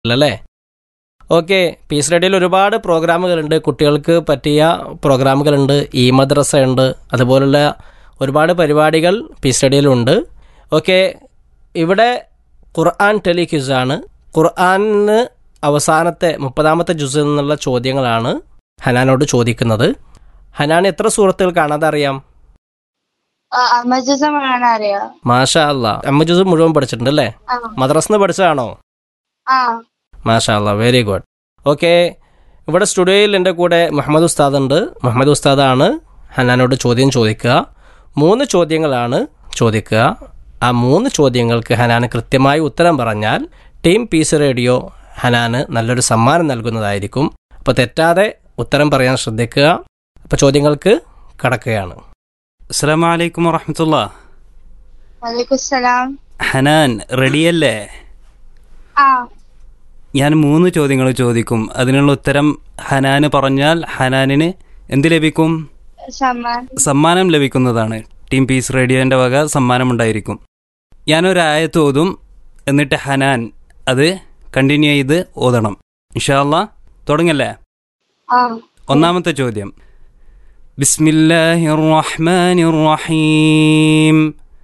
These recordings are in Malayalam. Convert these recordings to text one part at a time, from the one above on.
അല്ലേ ഓക്കെ പീസ് റേഡിയോയിൽ ഒരുപാട് പ്രോഗ്രാമുകളുണ്ട് കുട്ടികൾക്ക് പറ്റിയ പ്രോഗ്രാമുകളുണ്ട് ഈ മദ്രസ ഉണ്ട് അതുപോലുള്ള ഒരുപാട് പരിപാടികൾ പീസ് റേഡിയോയിലുണ്ട് ഓക്കെ ഇവിടെ ഖുർആൻ ടെലിക്യൂസാണ് ഖുർആനിന് അവസാനത്തെ മുപ്പതാമത്തെ ജുസിൽ നിന്നുള്ള ചോദ്യങ്ങളാണ് ഹനാനോട് ചോദിക്കുന്നത് ഹനാൻ എത്ര സുഹൃത്തുക്കൾ കാണാതെ അറിയാം അമജുസമാണ് അറിയാം മാഷാ അല്ല അമ്മ ജുസ് മുഴുവൻ പഠിച്ചിട്ടുണ്ട് അല്ലേ ആ മദ്രസിന് പഠിച്ചതാണോ ആ മാഷാ അല്ല വെരി ഗുഡ് ഓക്കെ ഇവിടെ സ്റ്റുഡിയോയിൽ എൻ്റെ കൂടെ മുഹമ്മദ് ഉസ്താദ് ഉണ്ട് മുഹമ്മദ് ഉസ്താദാണ് ഹനാനോട് ചോദ്യം ചോദിക്കുക മൂന്ന് ചോദ്യങ്ങളാണ് ചോദിക്കുക ആ മൂന്ന് ചോദ്യങ്ങൾക്ക് ഹനാന് കൃത്യമായി ഉത്തരം പറഞ്ഞാൽ ടീം പീസ് റേഡിയോ ഹനാന് നല്ലൊരു സമ്മാനം നൽകുന്നതായിരിക്കും അപ്പോൾ തെറ്റാതെ ഉത്തരം പറയാൻ ശ്രദ്ധിക്കുക അപ്പോൾ ചോദ്യങ്ങൾക്ക് കടക്കുകയാണ് അസ്സാം വലൈക്കും വറഹമത്തുള്ള വലൈക്കുസ്സലാം ഹനാൻ റെഡിയല്ലേ ആ ഞാൻ മൂന്ന് ചോദ്യങ്ങൾ ചോദിക്കും അതിനുള്ള ഉത്തരം ഹനാന് പറഞ്ഞാൽ ഹനാനിന് എന്ത് ലഭിക്കും സമ്മാൻ സമ്മാനം ലഭിക്കുന്നതാണ് ടീം പീസ് റേഡിയോൻ്റെ വക സമ്മാനമുണ്ടായിരിക്കും ഞാനൊരു ആയത്ത് ഓതും എന്നിട്ട് ഹനാൻ അത് കണ്ടിന്യൂ ചെയ്ത് ഓതണം ഇൻഷാല്ല തുടങ്ങല്ലേ ആ ഒന്നാമത്തെ ചോദ്യം ബിസ്മില്ലാഹിർ റഹ്മാനിർ റഹീം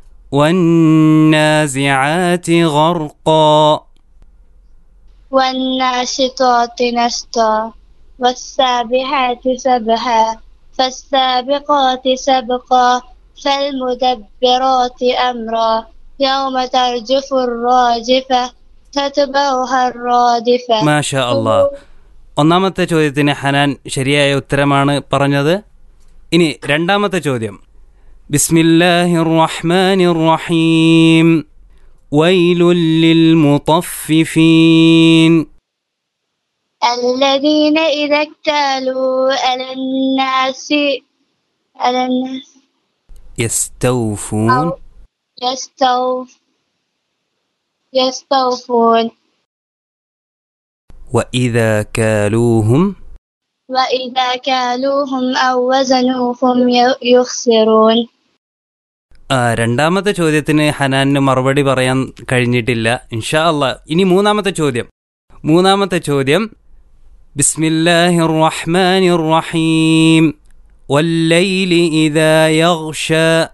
വന്നാസിആതി ഗർഖാ والناشطات نشطا والسابحات سبحا فالسابقات سبقا فالمدبرات أمرا يوم ترجف الراجفة تتبعها الرادفة മാഷാ അള്ളാ ഒന്നാമത്തെ ചോദ്യത്തിന് ഹനാൻ ശരിയായ ഉത്തരമാണ് പറഞ്ഞത് ഇനി രണ്ടാമത്തെ ചോദ്യം ബിസ്മില്ലാഹിർ റഹ്മാനിർ റഹീം വൈലുൽ ലിൽ മുത്തഫിഫീൻ الذين إذا اكتالوا على الناس على الناس യസ്തൗഫൂൻ أو يستوف يستوفون وإذا كالوهم وإذا كالوهم أو وزنوهم ي- يخسرون ആ രണ്ടാമത്തെ ചോദ്യത്തിന് ഹനാനിന് മറുപടി പറയാൻ കഴിഞ്ഞിട്ടില്ല ഇൻഷാ അള്ളാ ഇനി മൂന്നാമത്തെ ചോദ്യം മൂന്നാമത്തെ ചോദ്യം ബിസ്മില്ലാഹിർ റഹ്മാനിർ റഹീം വല്ലൈലി ഇദാ യഗ്ഷ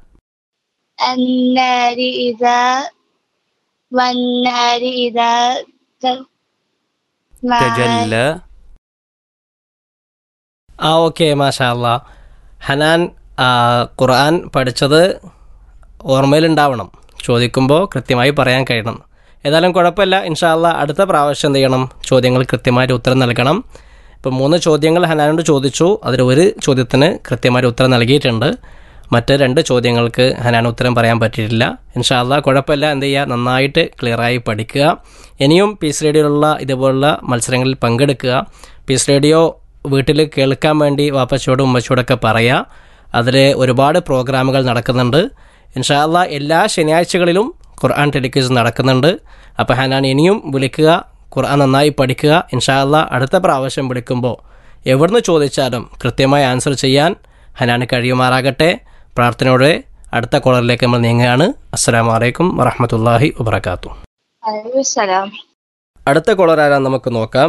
النار إذا والنار إذا ت- مع തജല്ല ആ ഓക്കെ മാഷാ അല്ലാ ഹനാൻ ആ, ഖുർആൻ പഠിച്ചത് ഓർമ്മയിലുണ്ടാവണം ചോദിക്കുമ്പോൾ കൃത്യമായി പറയാൻ കഴിയണം ഏതായാലും കുഴപ്പമില്ല ഇൻഷാല്ല അടുത്ത പ്രാവശ്യം എന്ത് ചെയ്യണം ചോദ്യങ്ങൾ കൃത്യമായിട്ട് ഉത്തരം നൽകണം ഇപ്പം മൂന്ന് ചോദ്യങ്ങൾ ഹനാനോട് ചോദിച്ചു അതിൽ ഒരു ചോദ്യത്തിന് കൃത്യമായിട്ട് ഉത്തരം നൽകിയിട്ടുണ്ട് മറ്റ് രണ്ട് ചോദ്യങ്ങൾക്ക് ഹനാൻ ഉത്തരം പറയാൻ പറ്റിയിട്ടില്ല ഇൻഷാല്ല കുഴപ്പമില്ല എന്ത് ചെയ്യുക നന്നായിട്ട് ക്ലിയറായി പഠിക്കുക ഇനിയും പീസ് റേഡിയോയിലുള്ള ഇതുപോലുള്ള മത്സരങ്ങളിൽ പങ്കെടുക്കുക പീസ് റേഡിയോ വീട്ടിൽ കേൾക്കാൻ വേണ്ടി വാപ്പച്ചോടും ഉമ്മച്ചോടൊക്കെ പറയുക അതിൽ ഒരുപാട് പ്രോഗ്രാമുകൾ നടക്കുന്നുണ്ട് ഇൻഷാല്ല എല്ലാ ശനിയാഴ്ചകളിലും ഖുർആൻ ടെലിക്യൂസ് നടക്കുന്നുണ്ട് അപ്പോൾ ഹനാൻ ഇനിയും വിളിക്കുക ഖുർആൻ നന്നായി പഠിക്കുക ഇൻഷാല്ല അടുത്ത പ്രാവശ്യം വിളിക്കുമ്പോൾ എവിടുന്ന് ചോദിച്ചാലും കൃത്യമായി ആൻസർ ചെയ്യാൻ ഹനാന് കഴിയുമാറാകട്ടെ പ്രാർത്ഥനയോടെ അടുത്ത കോളറിലേക്ക് നമ്മൾ നീങ്ങുകയാണ് അസ്സാം വലൈക്കും വറഹമത്തല്ലാഹി വബർക്കാത്തു عليه السلام അടുത്ത കോളർ ആരാന്ന് നമുക്ക് നോക്കാം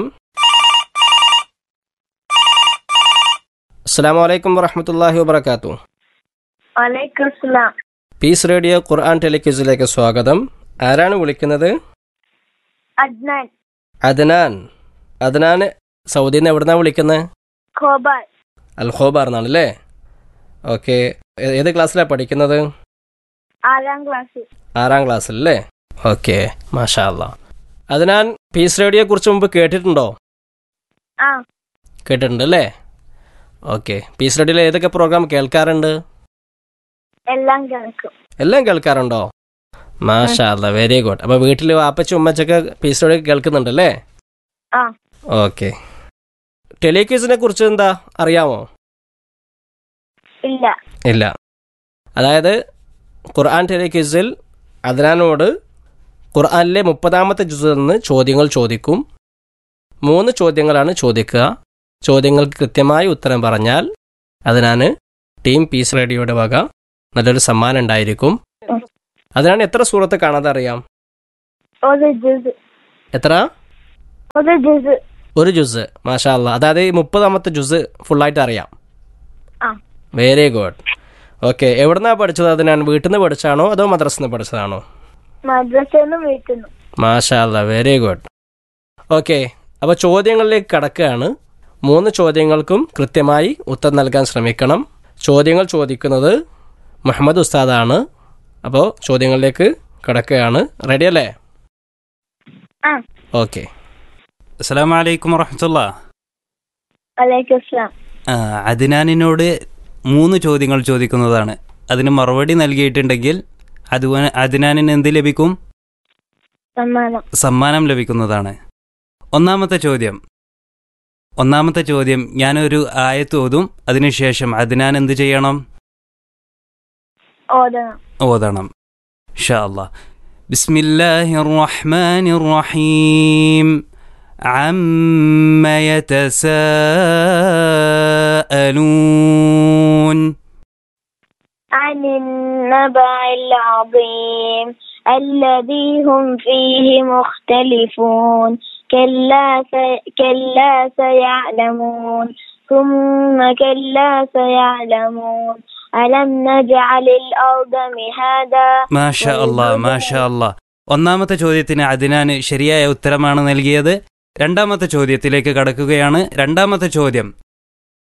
അസ്സാം വലൈക്കും വറഹമത്തല്ലാഹി വബർക്കാത്തു وعليكم السلام പീസ് റേഡിയോ ഖുർആൻ ടെലിക്യൂസിലേക്ക് സ്വാഗതം ആരാണ് വിളിക്കുന്നത് عدنان അദ്നാൻ അദ്നാൻ സൗദിയിൽ നിന്ന് എവിടുന്നാണ് വിളിക്കുന്നത് كوبال അൽ ഖോബാർ എന്നാണ് അല്ലേ ഓക്കെ ഏത് ക്ലാസ്സിലാണ് പഠിക്കുന്നത് ആറാം ക്ലാസ് ആറാം ക്ലാസ്സിൽ അല്ലേ ഓക്കെ മാഷാ അല്ലാ അദ്നാൻ പീസ് റേഡിയോയെ കുറിച്ച് മുമ്പ് കേട്ടിട്ടുണ്ടോ ആ കേട്ടിട്ടുണ്ട് അല്ലേ ഓക്കെ പീസ് റേഡിയോയിൽ ഏതൊക്കെ പ്രോഗ്രാം കേൾക്കാറുണ്ട് എല്ലാം കേൾക്കും എല്ലാം കേൾക്കാറുണ്ടോ മാഷാ അല്ല വെരി ഗുഡ് അപ്പൊ വീട്ടിൽ വാപ്പച്ച ഉമ്മച്ചൊക്കെ പീസ് റേഡിയോ കേൾക്കുന്നുണ്ട് അല്ലേ ആ ഓക്കെ ടെലിക്യൂസിനെ കുറിച്ച് എന്താ അറിയാമോ ഇല്ല ഇല്ല അതായത് ഖുർആൻ ടെലിക്യൂസിൽ അദ്നാനോട് ഖുർആനിലെ മുപ്പതാമത്തെ ജുസിൽ നിന്ന് ചോദ്യങ്ങൾ ചോദിക്കും മൂന്ന് ചോദ്യങ്ങളാണ് ചോദിക്കുക ചോദ്യങ്ങൾക്ക് കൃത്യമായി ഉത്തരം പറഞ്ഞാൽ അതിനാണ് ടീം പീസ് റേഡിയോയുടെ വക നല്ലൊരു സമ്മാനം ഉണ്ടായിരിക്കും അതിനാണ് എത്ര സൂറത്ത് കാണാതെ അറിയാം ഒരു ജുസ് എത്ര ഒരു ജുസ് ഒരു ജുസ് മാഷാ അല്ലാ അതായത് ഈ മുപ്പതാമത്തെ ജുസ് ഫുള്ളായിട്ട് അറിയാം ആ വെരി ഗുഡ് ഓക്കെ എവിടുന്നാ പഠിച്ചത് അത് ഞാൻ വീട്ടിൽ നിന്ന് പഠിച്ചാണോ അതോ മദ്രസിൽ നിന്ന് പഠിച്ചതാണോ മദ്രസന്നും വീട്ടുന്നു മാഷാ അല്ലാ വെരി ഗുഡ് ഓക്കെ അപ്പോൾ ചോദ്യങ്ങളിലേക്ക് കടക്കുകയാണ് മൂന്ന് ചോദ്യങ്ങൾക്കും കൃത്യമായി ഉത്തരം നൽകാൻ ശ്രമിക്കണം ചോദ്യങ്ങൾ ചോദിക്കുന്നത് മുഹമ്മദ് ഉസ്താദാണ് അപ്പോൾ ചോദ്യങ്ങളിലേക്ക് കടക്കുകയാണ് റെഡി അല്ലേ ആ ഓക്കെ അസ്സാം വലൈക്കും വറഹമത്തുള്ള വലൈക്കും അസ്സലാം അദ്നാനിനോട് മൂന്ന് ചോദ്യങ്ങൾ ചോദിക്കുന്നതാണ് അതിന് മറുപടി നൽകിയിട്ടുണ്ടെങ്കിൽ അത് അദ്നാനിന് എന്ത് ലഭിക്കും സമ്മാനം സമ്മാനം ലഭിക്കുന്നതാണ് ഒന്നാമത്തെ ചോദ്യം ഒന്നാമത്തെ ചോദ്യം ഞാനൊരു ആയത്ത് ഓതും അതിനുശേഷം അദ്നാൻ എന്ത് ചെയ്യണം ഓതണം ഓതണം ഇൻഷാ അല്ലാ ബിസ്മില്ലാഹി الرحمن الرحيم عم يتساءلون عن النبع العظيم الذي هم فيه مختلفون كلا سي... كلا سيعلمون ثم كلا سيعلمون ألم نجعل الأرض مهادا മാഷാ അല്ലാ മാഷാ അല്ലാ ഒന്നാമത്തെ ചോദ്യത്തിന് അദിനാന് ശരിയായ ഉത്തരമാണ് നൽകിയത് രണ്ടാമത്തെ ചോദ്യത്തിലേക്ക് കടക്കുകയാണ് രണ്ടാമത്തെ ചോദ്യം